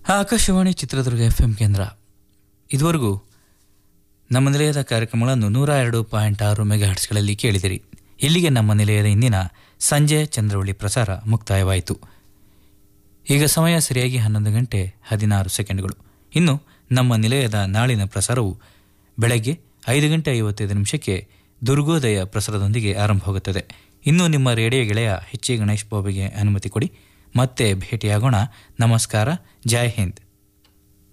Akashvani Chitradurga F M ಕೇಂದ್ರ ಇದುವರೆಗೂ ನಮ್ಮ ನಿಲಯದ ಕಾರ್ಯಕ್ರಮಗಳನ್ನು ನೂರ ಎರಡು ಪಾಯಿಂಟ್ ಆರು ಮೆಗಾಹರ್ಟ್ಸ್ಗಳಲ್ಲಿ ಕೇಳಿದಿರಿ ಇಲ್ಲಿಗೆ ನಮ್ಮ ನಿಲಯದ ಇಂದಿನ ಸಂಜೆ ಚಂದ್ರವಳ್ಳಿ ಪ್ರಸಾರ ಮುಕ್ತಾಯವಾಯಿತು ಈಗ ಸಮಯ ಸರಿಯಾಗಿ ಹನ್ನೊಂದು ಗಂಟೆ ಹದಿನಾರು ಸೆಕೆಂಡ್ಗಳು ಇನ್ನು ನಮ್ಮ ನಿಲಯದ ನಾಳಿನ ಪ್ರಸಾರವು ಬೆಳಗ್ಗೆ ಐದು ಗಂಟೆ ಐವತ್ತೈದು ನಿಮಿಷಕ್ಕೆ ದುರ್ಗೋದಯ ಪ್ರಸಾರದೊಂದಿಗೆ ಆರಂಭವಾಗುತ್ತದೆ ಇನ್ನು ನಿಮ್ಮ ರೇಡಿಯೋ ಗೆಳೆಯ ಎಚ್ ಎ ಗಣೇಶ್ ಬಾಬುಗೆ ಅನುಮತಿ ಕೊಡಿ ಮತ್ತೆ ಭೇಟಿಯಾಗೋಣ ನಮಸ್ಕಾರ ಜೈ ಹಿಂದ್